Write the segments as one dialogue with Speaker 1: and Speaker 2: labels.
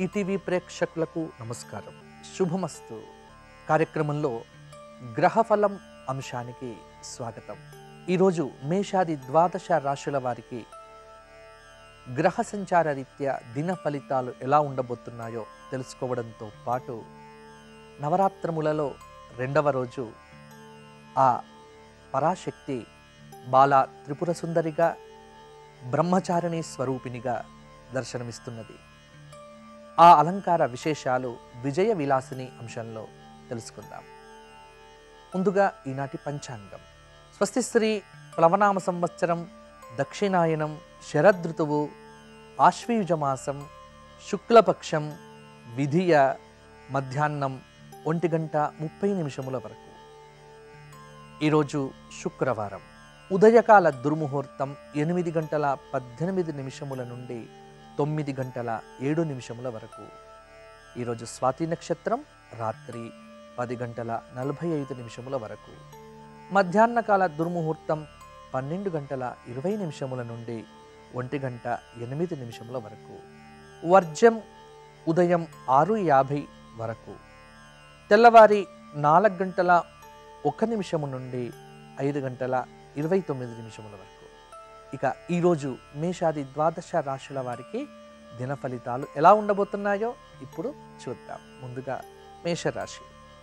Speaker 1: ETV ప్రేక్షకులకు నమస్కారం శుభమస్తు కార్యక్రమంలో గ్రహఫలం అంశానికి స్వాగతం ఈరోజు మేషాది ద్వాదశ రాశుల వారికి గ్రహ సంచార రీత్యా దిన ఫలితాలు ఎలా ఉండబోతున్నాయో తెలుసుకోవడంతో పాటు నవరాత్రములలో రెండవ రోజు ఆ పరాశక్తి బాల త్రిపుర సుందరిగా బ్రహ్మచారిణి స్వరూపిణిగా దర్శనమిస్తున్నది ఆ అలంకార విశేషాలు విజయ విలాసిని అంశంలో తెలుసుకుందాం ముందుగా ఈనాటి పంచాంగం స్వస్తి శ్రీ ప్లవనామ సంవత్సరం దక్షిణాయనం శరదృతువు ఆశ్వయుజమాసం శుక్లపక్షం విధియ మధ్యాహ్నం ఒంటి గంట ముప్పై నిమిషముల వరకు ఈరోజు శుక్రవారం ఉదయకాల దుర్ముహూర్తం ఎనిమిది గంటల పద్దెనిమిది నిమిషముల నుండి తొమ్మిది గంటల ఏడు నిమిషముల వరకు ఈరోజు స్వాతి నక్షత్రం రాత్రి పది గంటల నలభై ఐదు నిమిషముల వరకు మధ్యాహ్న కాల దుర్ముహూర్తం పన్నెండు గంటల ఇరవై నిమిషముల నుండి ఒంటి గంట ఎనిమిది నిమిషముల వరకు వర్జం ఉదయం ఆరు యాభై వరకు తెల్లవారి నాలుగు గంటల ఒక నిమిషము నుండి ఐదు గంటల ఇరవై తొమ్మిది నిమిషముల వరకు ఇక ఈరోజు మేషాది ద్వాదశ రాశుల వారికి దిన ఫలితాలు ఎలా ఉండబోతున్నాయో ఇప్పుడు చూద్దాం ముందుగా మేషరాశి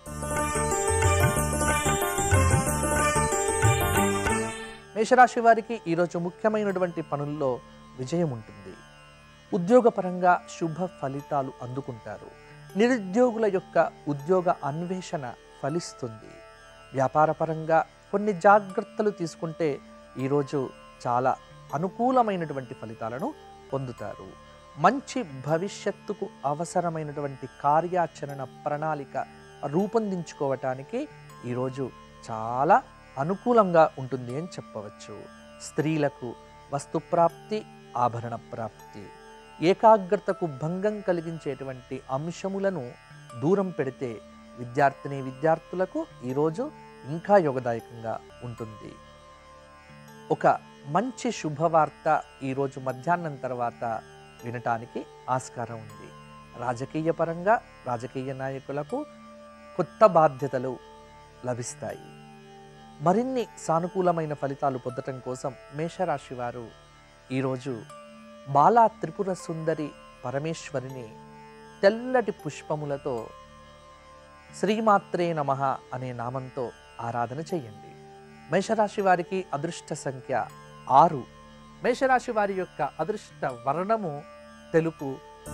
Speaker 1: మేషరాశి వారికి ఈరోజు ముఖ్యమైనటువంటి పనుల్లో విజయం ఉంటుంది ఉద్యోగపరంగా శుభ ఫలితాలు అందుకుంటారు నిరుద్యోగుల యొక్క ఉద్యోగ అన్వేషణ ఫలిస్తుంది వ్యాపారపరంగా కొన్ని జాగ్రత్తలు తీసుకుంటే ఈరోజు చాలా అనుకూలమైనటువంటి ఫలితాలను పొందుతారు మంచి భవిష్యత్తుకు అవసరమైనటువంటి కార్యాచరణ ప్రణాళిక రూపొందించుకోవటానికి ఈరోజు చాలా అనుకూలంగా ఉంటుంది అని చెప్పవచ్చు స్త్రీలకు వస్తుప్రాప్తి ఆభరణ ప్రాప్తి ఏకాగ్రతకు భంగం కలిగించేటువంటి అంశములను దూరం పెడితే విద్యార్థిని విద్యార్థులకు ఈరోజు ఇంకా యోగదాయకంగా ఉంటుంది ఒక మంచి శుభవార్త ఈరోజు మధ్యాహ్నం తర్వాత వినటానికి ఆస్కారం ఉంది రాజకీయ పరంగా రాజకీయ నాయకులకు కొత్త బాధ్యతలు లభిస్తాయి మరిన్ని సానుకూలమైన ఫలితాలు పొందటం కోసం మేషరాశి వారు ఈరోజు బాలా త్రిపుర సుందరి పరమేశ్వరిని తెల్లటి పుష్పములతో శ్రీమాత్రే నమ అనే నామంతో ఆరాధన చేయండి మేషరాశి వారికి అదృష్ట సంఖ్య ఆరు మేషరాశి వారి యొక్క అదృష్ట వర్ణము తెలుపు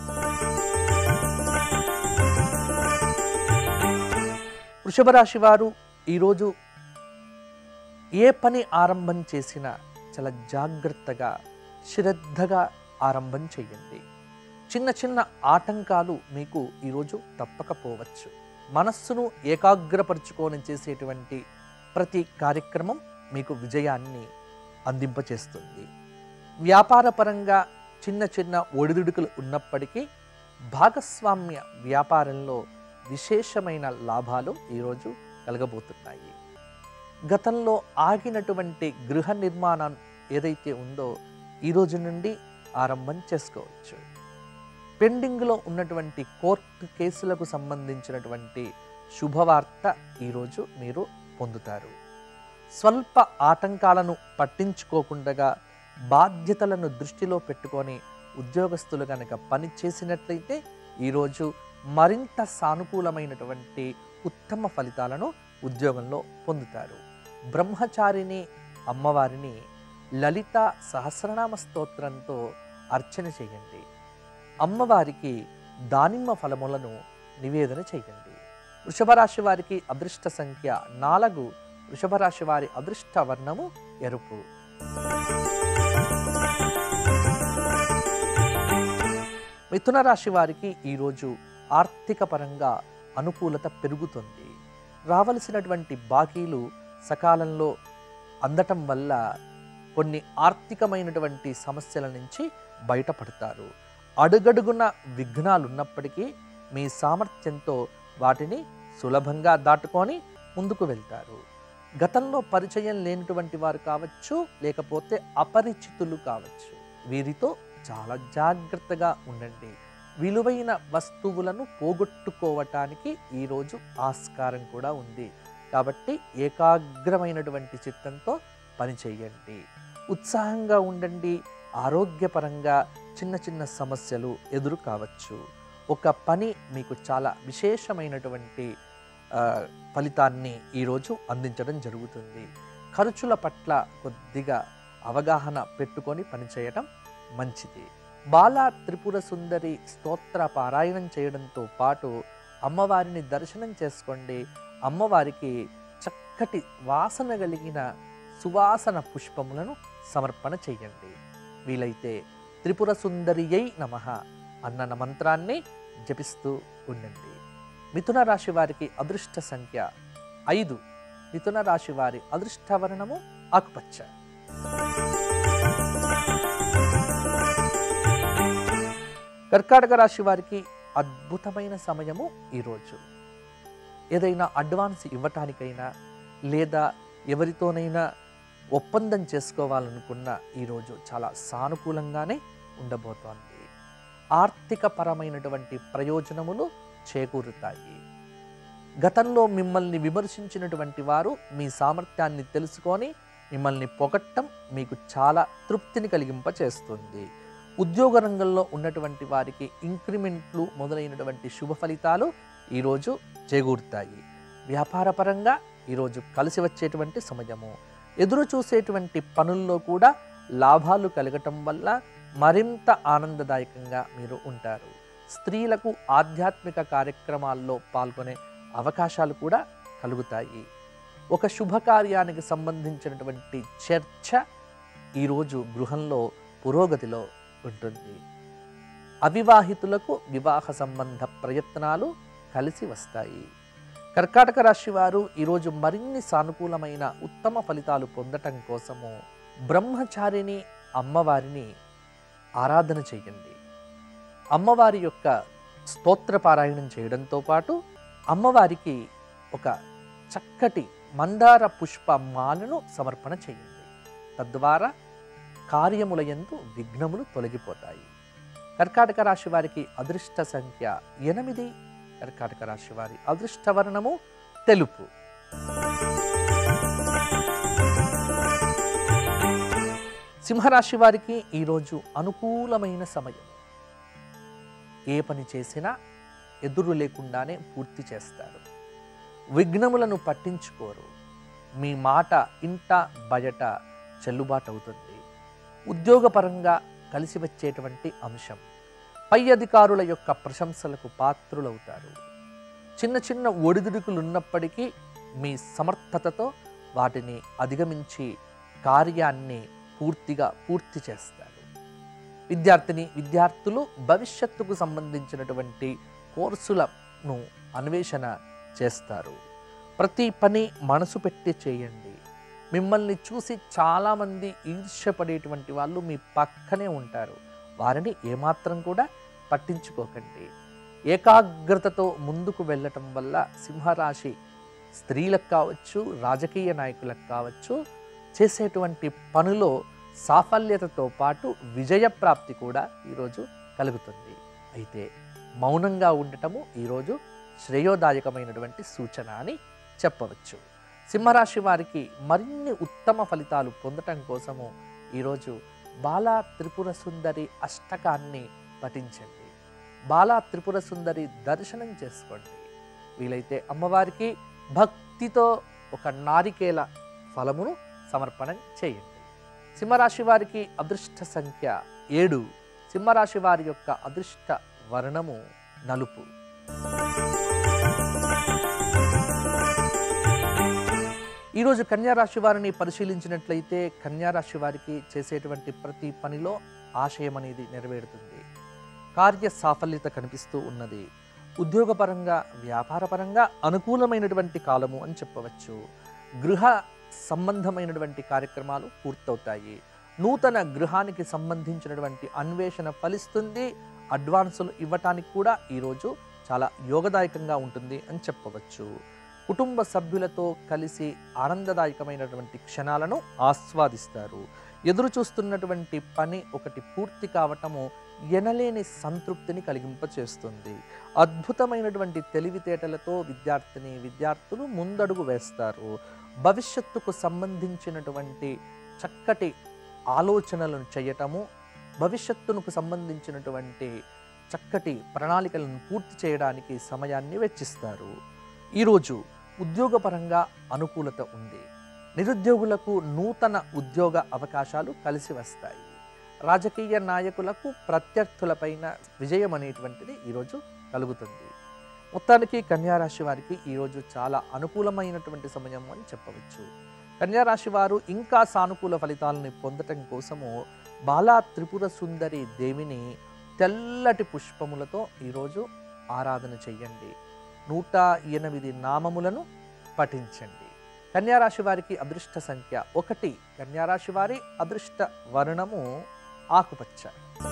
Speaker 1: వృషభ రాశి వారు ఈరోజు ఏ పని ఆరంభం చేసినా చాలా జాగ్రత్తగా శ్రద్ధగా ఆరంభం చేయండి చిన్న చిన్న ఆటంకాలు మీకు ఈరోజు తప్పకపోవచ్చు మనస్సును ఏకాగ్రపరుచుకొని చేసేటువంటి ప్రతి కార్యక్రమం మీకు విజయాన్ని అందింపచేస్తుంది వ్యాపారపరంగా చిన్న చిన్న ఒడిదుడుకులు ఉన్నప్పటికీ భాగస్వామ్య వ్యాపారంలో విశేషమైన లాభాలు ఈరోజు కలగబోతున్నాయి గతంలో ఆగినటువంటి గృహ నిర్మాణం ఏదైతే ఉందో ఈరోజు నుండి ఆరంభం చేసుకోవచ్చు పెండింగ్లో ఉన్నటువంటి కోర్టు కేసులకు సంబంధించినటువంటి శుభవార్త ఈరోజు మీరు పొందుతారు స్వల్ప ఆటంకాలను పట్టించుకోకుండా బాధ్యతలను దృష్టిలో పెట్టుకొని ఉద్యోగస్తులు కనుక పని చేసినట్లయితే ఈరోజు మరింత సానుకూలమైనటువంటి ఉత్తమ ఫలితాలను ఉద్యోగంలో పొందుతారు బ్రహ్మచారిని అమ్మవారిని లలిత సహస్రనామ స్తోత్రంతో అర్చన చేయండి అమ్మవారికి దానిమ్మ ఫలములను నివేదన చేయండి వృషభరాశి వారికి అదృష్ట సంఖ్య నాలుగు వృషభరాశి వారి అదృష్ట వర్ణము ఎరుపు మిథున రాశి వారికి ఈరోజు ఆర్థిక పరంగా అనుకూలత పెరుగుతుంది రావలసినటువంటి బాకీలు సకాలంలో అందటం వల్ల కొన్ని ఆర్థికమైనటువంటి సమస్యల నుంచి బయటపడతారు అడుగడుగున విఘ్నాలు ఉన్నప్పటికీ మీ సామర్థ్యంతో వాటిని సులభంగా దాటుకొని ముందుకు వెళ్తారు గతంలో పరిచయం లేనటువంటి వారు కావచ్చు లేకపోతే అపరిచితులు కావచ్చు వీరితో చాలా జాగ్రత్తగా ఉండండి విలువైన వస్తువులను పోగొట్టుకోవటానికి ఈరోజు ఆస్కారం కూడా ఉంది కాబట్టి ఏకాగ్రమైనటువంటి చిత్తంతో పని చేయండి ఉత్సాహంగా ఉండండి ఆరోగ్యపరంగా చిన్న చిన్న సమస్యలు ఎదురు కావచ్చు ఒక పని మీకు చాలా విశేషమైనటువంటి ఆ, ఫలితాన్ని ఈరోజు అందించడం జరుగుతుంది ఖర్చుల పట్ల కొద్దిగా అవగాహన పెట్టుకొని పనిచేయటం మంచిది బాల త్రిపుర సుందరి స్తోత్ర పారాయణం చేయడంతో పాటు అమ్మవారిని దర్శనం చేసుకోండి అమ్మవారికి చక్కటి వాసన కలిగిన సువాసన పుష్పములను సమర్పణ చెయ్యండి వీలైతే త్రిపుర సుందరియై నమ అన్న మంత్రాన్ని జపిస్తూ ఉండండి మిథున రాశి వారికి అదృష్ట సంఖ్య ఐదు మిథున రాశి వారి అదృష్టవర్ణము ఆకుపచ్చ కర్కాటక రాశి వారికి అద్భుతమైన సమయము ఈరోజు ఏదైనా అడ్వాన్స్ ఇవ్వటానికైనా లేదా ఎవరితోనైనా ఒప్పందం చేసుకోవాలనుకున్న ఈరోజు చాలా సానుకూలంగానే ఉండబోతోంది ఆర్థిక పరమైనటువంటి ప్రయోజనములు చేకూరుతాయి గతంలో మిమ్మల్ని విమర్శించినటువంటి వారు మీ సామర్థ్యాన్ని తెలుసుకొని మిమ్మల్ని పొగట్టం మీకు చాలా తృప్తిని కలిగింపచేస్తుంది ఉద్యోగ రంగంలో ఉన్నటువంటి వారికి ఇంక్రిమెంట్లు మొదలైనటువంటి శుభ ఫలితాలు ఈరోజు చేకూరుతాయి వ్యాపారపరంగా ఈరోజు కలిసి వచ్చేటువంటి సమయము ఎదురు చూసేటువంటి పనుల్లో కూడా లాభాలు కలగటం వల్ల మరింత ఆనందదాయకంగా మీరు ఉంటారు స్త్రీలకు ఆధ్యాత్మిక కార్యక్రమాల్లో పాల్గొనే అవకాశాలు కూడా కలుగుతాయి ఒక శుభకార్యానికి సంబంధించినటువంటి చర్చ ఈరోజు గృహంలో పురోగతిలో ఉంటుంది అవివాహితులకు వివాహ సంబంధ ప్రయత్నాలు కలిసి వస్తాయి కర్కాటక రాశి వారు ఈరోజు మరిన్ని సానుకూలమైన ఉత్తమ ఫలితాలు పొందటం కోసము బ్రహ్మచారిని అమ్మవారిని ఆరాధన చేయండి అమ్మవారి యొక్క స్తోత్ర పారాయణం చేయడంతో పాటు అమ్మవారికి ఒక చక్కటి మందార పుష్ప మాలను సమర్పణ చేయండి తద్వారా కార్యముల యందు విఘ్నములు తొలగిపోతాయి కర్కాటక రాశి వారికి అదృష్ట సంఖ్య ఎనిమిది కర్కాటక రాశి వారి అదృష్ట వర్ణము తెలుపు సింహరాశి వారికి ఈరోజు అనుకూలమైన సమయం ఏ పని చేసినా ఎదురు లేకుండానే పూర్తి చేస్తారు విఘ్నములను పట్టించుకోరు మీ మాట ఇంట బయట చెల్లుబాటు అవుతుంది ఉద్యోగపరంగా కలిసి వచ్చేటువంటి అంశం పై అధికారుల యొక్క ప్రశంసలకు పాత్రులవుతారు చిన్న చిన్న ఒడిదుడుకులు ఉన్నప్పటికీ మీ సమర్థతతో వాటిని అధిగమించి కార్యాన్ని పూర్తిగా పూర్తి చేస్తారు విద్యార్థిని విద్యార్థులు భవిష్యత్తుకు సంబంధించినటువంటి కోర్సులను అన్వేషణ చేస్తారు ప్రతి పని మనసు పెట్టి చేయండి మిమ్మల్ని చూసి చాలామంది ఈర్ష్యపడేటువంటి వాళ్ళు మీ పక్కనే ఉంటారు వారిని ఏమాత్రం కూడా పట్టించుకోకండి ఏకాగ్రతతో ముందుకు వెళ్ళటం వల్ల సింహరాశి స్త్రీలకు కావచ్చు రాజకీయ నాయకులకు కావచ్చు చేసేటువంటి పనిలో సాఫల్యతతో పాటు విజయప్రాప్తి కూడా ఈరోజు కలుగుతుంది అయితే మౌనంగా ఉండటము ఈరోజు శ్రేయోదాయకమైనటువంటి సూచన అని చెప్పవచ్చు సింహరాశి వారికి మరిన్ని ఉత్తమ ఫలితాలు పొందటం కోసము ఈరోజు బాలా త్రిపుర సుందరి అష్టకాన్ని పఠించండి బాలా త్రిపుర సుందరి దర్శనం చేసుకోండి వీలైతే అమ్మవారికి భక్తితో ఒక నారికేల ఫలమును సమర్పణం చేయండి సింహరాశి వారికి అదృష్ట సంఖ్య ఏడు సింహరాశి వారి యొక్క అదృష్ట వర్ణము నలుపు ఈరోజు కన్యారాశి వారిని పరిశీలించినట్లయితే కన్యారాశి వారికి చేసేటువంటి ప్రతి పనిలో ఆశయం అనేది నెరవేరుతుంది కార్య సాఫల్యత కనిపిస్తూ ఉన్నది ఉద్యోగపరంగా వ్యాపారపరంగా అనుకూలమైనటువంటి కాలము అని చెప్పవచ్చు గృహ సంబంధమైనటువంటి కార్యక్రమాలు పూర్తవుతాయి నూతన గృహానికి సంబంధించినటువంటి అన్వేషణ ఫలిస్తుంది అడ్వాన్సులు ఇవ్వటానికి కూడా ఈరోజు చాలా యోగదాయకంగా ఉంటుంది అని చెప్పవచ్చు కుటుంబ సభ్యులతో కలిసి ఆనందదాయకమైనటువంటి క్షణాలను ఆస్వాదిస్తారు ఎదురు చూస్తున్నటువంటి పని ఒకటి పూర్తి కావటము ఎనలేని సంతృప్తిని కలిగింపచేస్తుంది అద్భుతమైనటువంటి తెలివితేటలతో విద్యార్థిని విద్యార్థులు ముందడుగు వేస్తారు భవిష్యత్తుకు సంబంధించినటువంటి చక్కటి ఆలోచనలను చేయటము భవిష్యత్తునకు సంబంధించినటువంటి చక్కటి ప్రణాళికలను పూర్తి చేయడానికి సమయాన్ని వెచ్చిస్తారు ఈరోజు ఉద్యోగపరంగా అనుకూలత ఉంది నిరుద్యోగులకు నూతన ఉద్యోగ అవకాశాలు కలిసి వస్తాయి రాజకీయ నాయకులకు ప్రత్యర్థులపైన విజయం అనేటువంటిది ఈరోజు కలుగుతుంది మొత్తానికి కన్యారాశి వారికి ఈరోజు చాలా అనుకూలమైనటువంటి సమయం అని చెప్పవచ్చు కన్యారాశి వారు ఇంకా సానుకూల ఫలితాలను పొందటం కోసము బాలా త్రిపుర సుందరి దేవిని తెల్లటి పుష్పములతో ఈరోజు ఆరాధన చెయ్యండి నూట ఎనిమిది నామములను పఠించండి కన్యారాశి వారికి అదృష్ట సంఖ్య ఒకటి కన్యారాశి వారి అదృష్ట వర్ణము ఆకుపచ్చ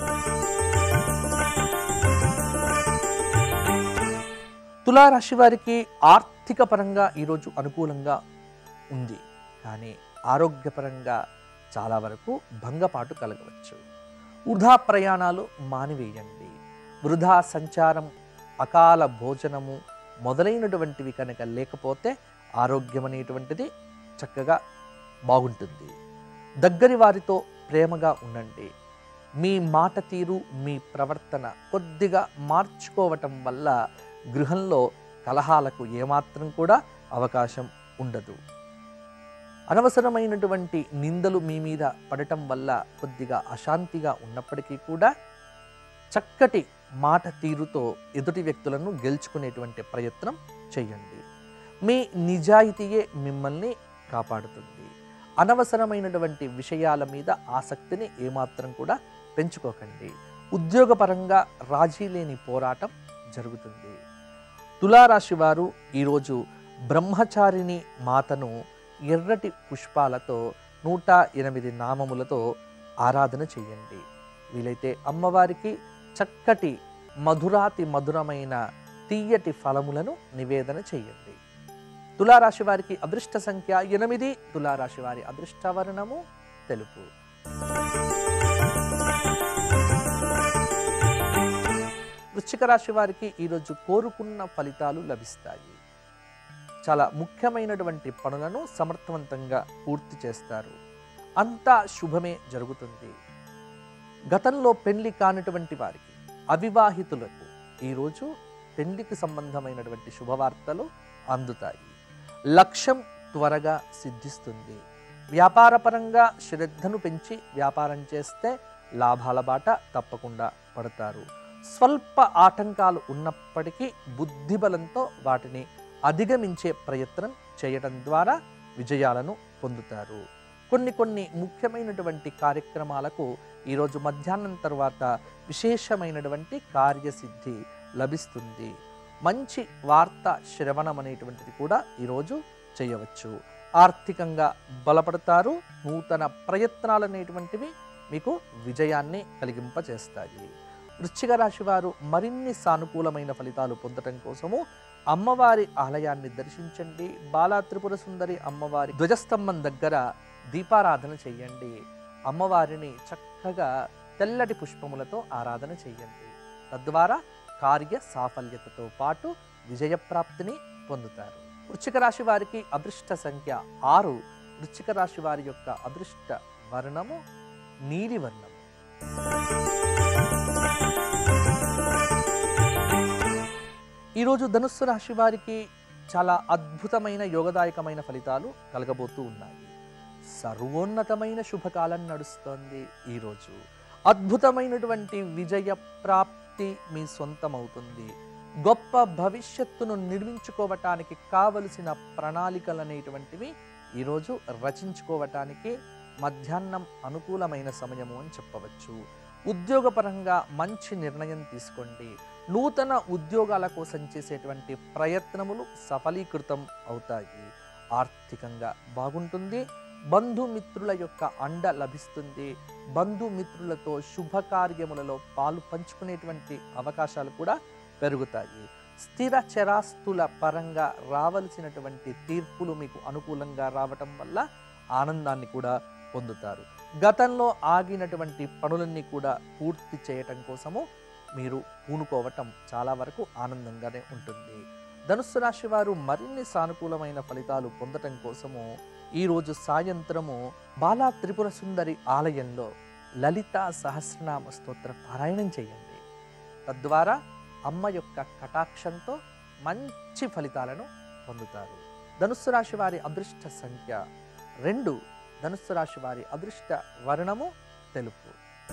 Speaker 1: తులారాశి వారికి ఆర్థిక పరంగా ఈరోజు అనుకూలంగా ఉంది కానీ ఆరోగ్యపరంగా చాలా వరకు భంగపాటు కలగవచ్చు వృధా ప్రయాణాలు మానివేయండి వృధా సంచారం అకాల భోజనము మొదలైనటువంటివి కనుక లేకపోతే ఆరోగ్యం అనేటువంటిది చక్కగా బాగుంటుంది దగ్గరి వారితో ప్రేమగా ఉండండి మీ మాట తీరు మీ ప్రవర్తన కొద్దిగా మార్చుకోవటం వల్ల గృహంలో కలహాలకు ఏమాత్రం కూడా అవకాశం ఉండదు అనవసరమైనటువంటి నిందలు మీ మీద పడటం వల్ల కొద్దిగా అశాంతిగా ఉన్నప్పటికీ కూడా చక్కటి మాట తీరుతో ఎదుటి వ్యక్తులను గెలుచుకునేటువంటి ప్రయత్నం చేయండి మీ నిజాయితీయే మిమ్మల్ని కాపాడుతుంది అనవసరమైనటువంటి విషయాల మీద ఆసక్తిని ఏమాత్రం కూడా పెంచుకోకండి ఉద్యోగపరంగా రాజీ లేని పోరాటం జరుగుతుంది తులారాశి వారు ఈరోజు బ్రహ్మచారిణి మాతను ఎర్రటి పుష్పాలతో నూట ఎనిమిది నామములతో ఆరాధన చేయండి వీలైతే అమ్మవారికి చక్కటి మధురాతి మధురమైన తీయటి ఫలములను నివేదన చేయండి తులారాశి వారికి అదృష్ట సంఖ్య ఎనిమిది తులారాశి వారి అదృష్ట వర్ణము తెలుపు వృశ్చిక రాశి వారికి ఈరోజు కోరుకున్న ఫలితాలు లభిస్తాయి చాలా ముఖ్యమైనటువంటి పనులను సమర్థవంతంగా పూర్తి చేస్తారు అంతా శుభమే జరుగుతుంది గతంలో పెళ్లి కానిటువంటి వారికి అవివాహితులకు ఈరోజు పెళ్లికి సంబంధమైనటువంటి శుభవార్తలు అందుతాయి లక్ష్యం త్వరగా సిద్ధిస్తుంది వ్యాపారపరంగా శ్రద్ధను పెంచి వ్యాపారం చేస్తే లాభాల బాట తప్పకుండా పడతారు స్వల్ప ఆటంకాలు ఉన్నప్పటికీ బుద్ధిబలంతో వాటిని అధిగమించే ప్రయత్నం చేయడం ద్వారా విజయాలను పొందుతారు కొన్ని కొన్ని ముఖ్యమైనటువంటి కార్యక్రమాలకు ఈరోజు మధ్యాహ్నం తర్వాత విశేషమైనటువంటి కార్యసిద్ధి లభిస్తుంది మంచి వార్త శ్రవణం అనేటువంటిది కూడా ఈరోజు చేయవచ్చు ఆర్థికంగా బలపడతారు నూతన ప్రయత్నాలు అనేటువంటివి మీకు విజయాన్ని కలిగింపచేస్తాయి వృశ్చిక రాశి వారు మరిన్ని సానుకూలమైన ఫలితాలు పొందటం కోసము అమ్మవారి ఆలయాన్ని దర్శించండి బాలా త్రిపుర సుందరి అమ్మవారి ధ్వజస్తంభం దగ్గర దీపారాధన చెయ్యండి అమ్మవారిని చక్కగా తెల్లటి పుష్పములతో ఆరాధన చెయ్యండి తద్వారా కార్య సాఫల్యతతో పాటు విజయప్రాప్తిని పొందుతారు వృశ్చిక రాశి వారికి అదృష్ట సంఖ్య ఆరు వృశ్చిక రాశి వారి యొక్క అదృష్ట వర్ణము నీలి వర్ణము ఈరోజు ధనుస్సు రాశి వారికి చాలా అద్భుతమైన యోగదాయకమైన ఫలితాలు కలగబోతూ ఉన్నాయి సర్వోన్నతమైన శుభకాలం నడుస్తోంది ఈరోజు అద్భుతమైనటువంటి విజయ ప్రాప్తి మీ సొంతమవుతుంది గొప్ప భవిష్యత్తును నిర్మించుకోవటానికి కావలసిన ప్రణాళికలు అనేటువంటివి ఈరోజు రచించుకోవటానికి మధ్యాహ్నం అనుకూలమైన సమయము అని చెప్పవచ్చు ఉద్యోగపరంగా మంచి నిర్ణయం తీసుకోండి నూతన ఉద్యోగాల కోసం చేసేటువంటి ప్రయత్నములు సఫలీకృతం అవుతాయి ఆర్థికంగా బాగుంటుంది బంధుమిత్రుల యొక్క అండ లభిస్తుంది బంధుమిత్రులతో శుభకార్యములలో పాలు పంచుకునేటువంటి అవకాశాలు కూడా పెరుగుతాయి స్థిర చరాస్తుల పరంగా రావలసినటువంటి తీర్పులు మీకు అనుకూలంగా రావటం వల్ల ఆనందాన్ని కూడా పొందుతారు గతంలో ఆగినటువంటి పనులన్నీ కూడా పూర్తి చేయటం కోసము మీరు పూనుకోవటం చాలా వరకు ఆనందంగానే ఉంటుంది ధనుస్సు రాశి వారు మరిన్ని సానుకూలమైన ఫలితాలు పొందటం కోసము ఈరోజు సాయంత్రము బాలా త్రిపుర సుందరి ఆలయంలో లలిత సహస్రనామ స్తోత్ర పారాయణం చేయండి తద్వారా అమ్మ యొక్క కటాక్షంతో మంచి ఫలితాలను పొందుతారు ధనుస్సు రాశి వారి అదృష్ట సంఖ్య రెండు ధనుస్సు రాశి వారి అదృష్ట వర్ణము తెలుపు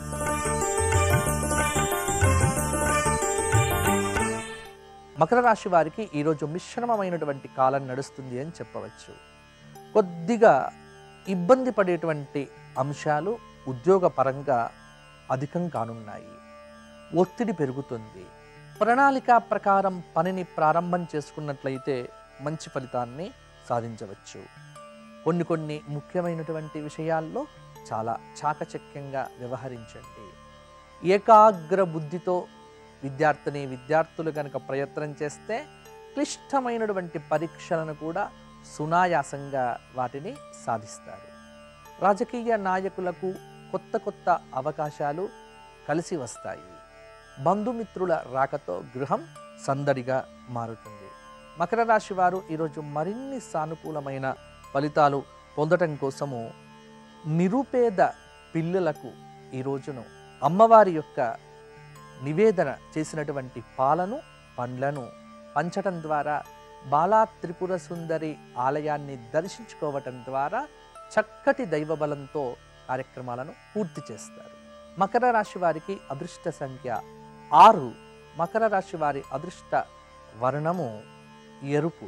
Speaker 1: మకర రాశి వారికి ఈరోజు మిశ్రమమైనటువంటి కాలం నడుస్తుంది అని చెప్పవచ్చు కొద్దిగా ఇబ్బంది పడేటువంటి అంశాలు ఉద్యోగపరంగా అధికం కానున్నాయి ఒత్తిడి పెరుగుతుంది ప్రణాళిక ప్రకారం పనిని ప్రారంభం చేసుకున్నట్లయితే మంచి ఫలితాన్ని సాధించవచ్చు కొన్ని కొన్ని ముఖ్యమైనటువంటి విషయాల్లో చాలా చాకచక్యంగా వ్యవహరించండి ఏకాగ్ర బుద్ధితో విద్యార్థిని విద్యార్థులు కనుక ప్రయత్నం చేస్తే క్లిష్టమైనటువంటి పరీక్షలను కూడా సునాయాసంగా వాటిని సాధిస్తారు రాజకీయ నాయకులకు కొత్త కొత్త అవకాశాలు కలిసి వస్తాయి బంధుమిత్రుల రాకతో గృహం సందడిగా మారుతుంది మకర రాశి వారు ఈరోజు మరిన్ని సానుకూలమైన ఫలితాలు పొందటం కోసము నిరుపేద పిల్లలకు ఈ రోజును అమ్మవారి యొక్క నివేదన చేసినటువంటి పాలను పండ్లను పంచటం ద్వారా బాలా త్రిపుర సుందరి ఆలయాన్ని దర్శించుకోవటం ద్వారా చక్కటి దైవబలంతో కార్యక్రమాలను పూర్తి చేస్తారు మకర రాశి వారికి అదృష్ట సంఖ్య ఆరు మకర రాశి వారి అదృష్ట వర్ణము ఎరుపు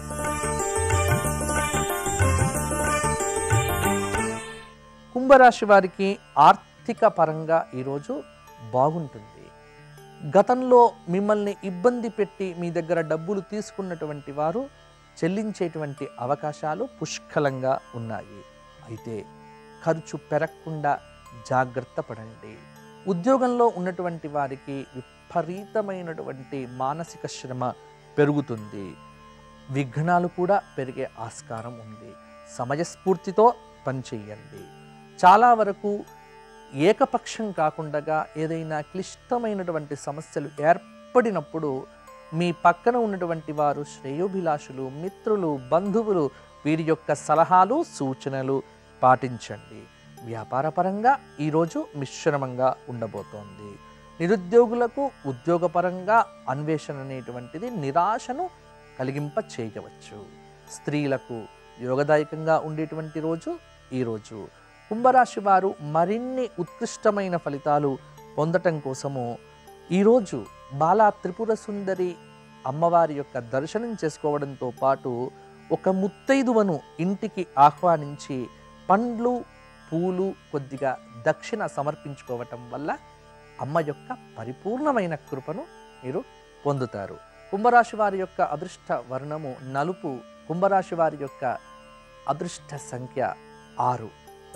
Speaker 1: కుంభరాశి వారికి ఆర్థిక పరంగా ఈరోజు బాగుంటుంది గతంలో మిమ్మల్ని ఇబ్బంది పెట్టి మీ దగ్గర డబ్బులు తీసుకున్నటువంటి వారు చెల్లించేటువంటి అవకాశాలు పుష్కలంగా ఉన్నాయి అయితే ఖర్చు పెరగకుండా జాగ్రత్త పడండి ఉద్యోగంలో ఉన్నటువంటి వారికి విపరీతమైనటువంటి మానసిక శ్రమ పెరుగుతుంది విఘ్నాలు కూడా పెరిగే ఆస్కారం ఉంది సమయస్ఫూర్తితో పనిచేయండి చాలా వరకు ఏకపక్షం కాకుండా ఏదైనా క్లిష్టమైనటువంటి సమస్యలు ఏర్పడినప్పుడు మీ పక్కన ఉన్నటువంటి వారు శ్రేయోభిలాషులు మిత్రులు బంధువులు వీరి యొక్క సలహాలు సూచనలు పాటించండి వ్యాపారపరంగా ఈరోజు మిశ్రమంగా ఉండబోతోంది నిరుద్యోగులకు ఉద్యోగపరంగా అన్వేషణ అనేటువంటిది నిరాశను కలిగింప చేయవచ్చు స్త్రీలకు యోగదాయకంగా ఉండేటువంటి రోజు ఈరోజు కుంభరాశి వారు మరిన్ని ఉత్కృష్టమైన ఫలితాలు పొందటం కోసము ఈరోజు బాలా త్రిపుర సుందరి అమ్మవారి యొక్క దర్శనం చేసుకోవడంతో పాటు ఒక ముత్తైదువను ఇంటికి ఆహ్వానించి పండ్లు పూలు కొద్దిగా దక్షిణ సమర్పించుకోవటం వల్ల అమ్మ యొక్క పరిపూర్ణమైన కృపను మీరు పొందుతారు కుంభరాశి వారి యొక్క అదృష్ట వర్ణము నలుపు కుంభరాశి వారి యొక్క అదృష్ట సంఖ్య ఆరు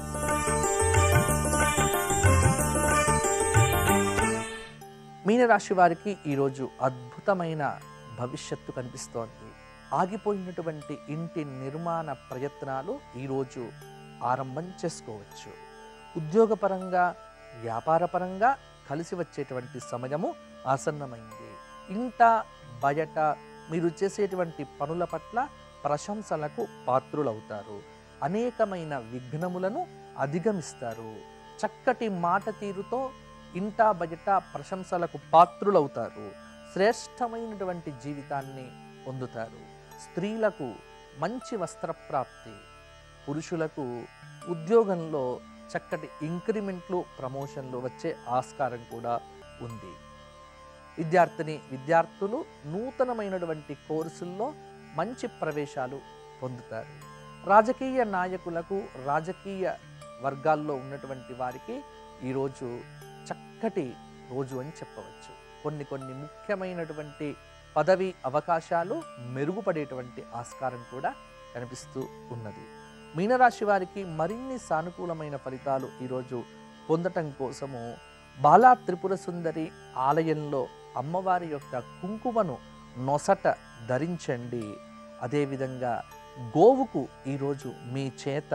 Speaker 1: మీనరాశి వారికి ఈరోజు అద్భుతమైన భవిష్యత్తు కనిపిస్తోంది ఆగిపోయినటువంటి ఇంటి నిర్మాణ ప్రయత్నాలు ఈరోజు ఆరంభం చేసుకోవచ్చు ఉద్యోగపరంగా వ్యాపారపరంగా కలిసి వచ్చేటువంటి సమయము ఆసన్నమైంది ఇంట బయట మీరు చేసేటువంటి పనుల పట్ల ప్రశంసలకు పాత్రులవుతారు అనేకమైన విఘ్నములను అధిగమిస్తారు చక్కటి మాట తీరుతో ఇంటా బయట ప్రశంసలకు పాత్రులవుతారు శ్రేష్టమైనటువంటి జీవితాన్ని పొందుతారు స్త్రీలకు మంచి వస్త్రప్రాప్తి పురుషులకు ఉద్యోగంలో చక్కటి ఇంక్రిమెంట్లు ప్రమోషన్లు వచ్చే ఆస్కారం కూడా ఉంది విద్యార్థిని విద్యార్థులు నూతనమైనటువంటి కోర్సుల్లో మంచి ప్రవేశాలు పొందుతారు రాజకీయ నాయకులకు రాజకీయ వర్గాల్లో ఉన్నటువంటి వారికి ఈరోజు చక్కటి రోజు అని చెప్పవచ్చు కొన్ని కొన్ని ముఖ్యమైనటువంటి పదవి అవకాశాలు మెరుగుపడేటువంటి ఆస్కారం కూడా కనిపిస్తూ ఉన్నది మీనరాశి వారికి మరిన్ని సానుకూలమైన ఫలితాలు ఈరోజు పొందటం కోసము బాలా త్రిపుర సుందరి ఆలయంలో అమ్మవారి యొక్క కుంకుమను నొసట ధరించండి అదేవిధంగా గోవుకు ఈరోజు మీ చేత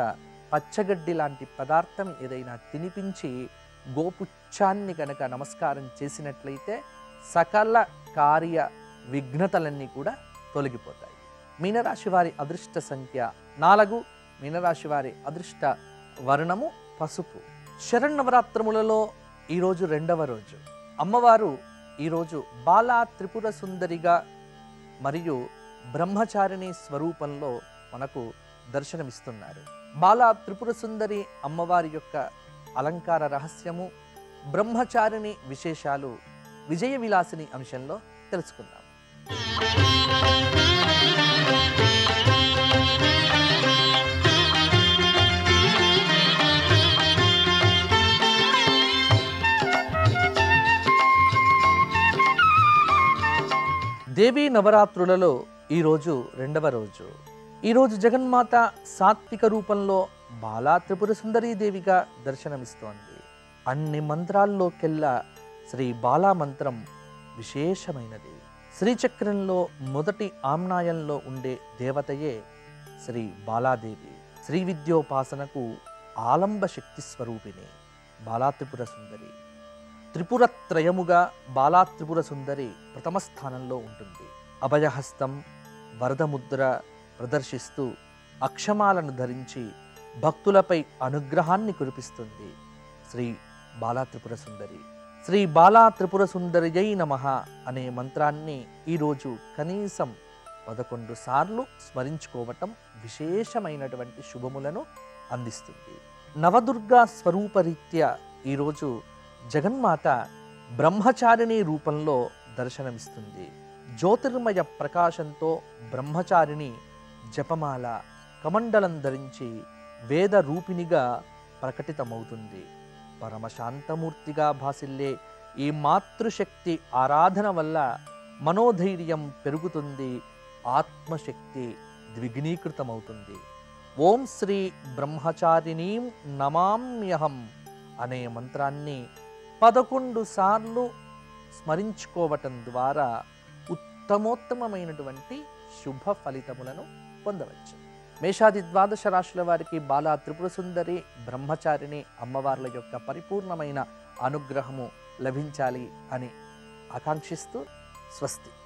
Speaker 1: పచ్చగడ్డి లాంటి పదార్థం ఏదైనా తినిపించి గోపుచ్చాన్ని కనుక నమస్కారం చేసినట్లయితే సకల కార్య విఘ్నతలన్నీ కూడా తొలగిపోతాయి మీనరాశి వారి అదృష్ట సంఖ్య నాలుగు మీనరాశి వారి అదృష్ట వర్ణము పసుపు శరన్నవరాత్రములలో ఈరోజు రెండవ రోజు అమ్మవారు ఈరోజు బాలా త్రిపుర సుందరిగా మరియు బ్రహ్మచారిణి స్వరూపంలో మనకు దర్శనమిస్తున్నారు బాలా త్రిపుర సుందరి అమ్మవారి యొక్క అలంకార రహస్యము బ్రహ్మచారిణి విశేషాలు విజయ విలాసిని అంశంలో తెలుసుకుందాం దేవీ నవరాత్రులలో ఈరోజు రెండవ రోజు ఈరోజు జగన్మాత సాత్విక రూపంలో బాలా త్రిపుర సుందరీ దేవిగా దర్శనమిస్తోంది అన్ని మంత్రాల్లోకెల్లా శ్రీ బాలా మంత్రం విశేషమైనది శ్రీచక్రంలో మొదటి ఆమ్నాయంలో ఉండే దేవతయే శ్రీ బాలాదేవి శ్రీ విద్యోపాసనకు ఆలంబ శక్తి స్వరూపిణి బాలా త్రిపుర సుందరి త్రిపురత్రయముగా బాలా త్రిపుర సుందరి ప్రథమ స్థానంలో ఉంటుంది అభయహస్తం వరదముద్ర ప్రదర్శిస్తూ అక్షమాలను ధరించి భక్తులపై అనుగ్రహాన్ని కురిపిస్తుంది శ్రీ బాలా త్రిపుర సుందరి శ్రీ బాలా త్రిపుర సుందరియై నమ అనే మంత్రాన్ని ఈరోజు కనీసం పదకొండు సార్లు స్మరించుకోవటం విశేషమైనటువంటి శుభములను అందిస్తుంది నవదుర్గా స్వరూపరీత్యా ఈరోజు జగన్మాత బ్రహ్మచారిణి రూపంలో దర్శనమిస్తుంది జ్యోతిర్మయ ప్రకాశంతో బ్రహ్మచారిణి జపమాల కమండలం ధరించి వేద రూపిణిగా ప్రకటితమవుతుంది పరమశాంతమూర్తిగా భాసిల్లే ఈ మాతృశక్తి ఆరాధన వల్ల మనోధైర్యం పెరుగుతుంది ఆత్మశక్తి ద్విగుణీకృతమవుతుంది ఓం శ్రీ బ్రహ్మచారిణీం నమామ్యహం అనే మంత్రాన్ని పదకొండు సార్లు స్మరించుకోవటం ద్వారా ఉత్తమోత్తమమైనటువంటి శుభ ఫలితములను పొందవచ్చు మేషాది ద్వాదశ రాశుల వారికి బాలా త్రిపుర సుందరి బ్రహ్మచారిణి అమ్మవార్ల యొక్క పరిపూర్ణమైన అనుగ్రహము లభించాలి అని ఆకాంక్షిస్తూ స్వస్తి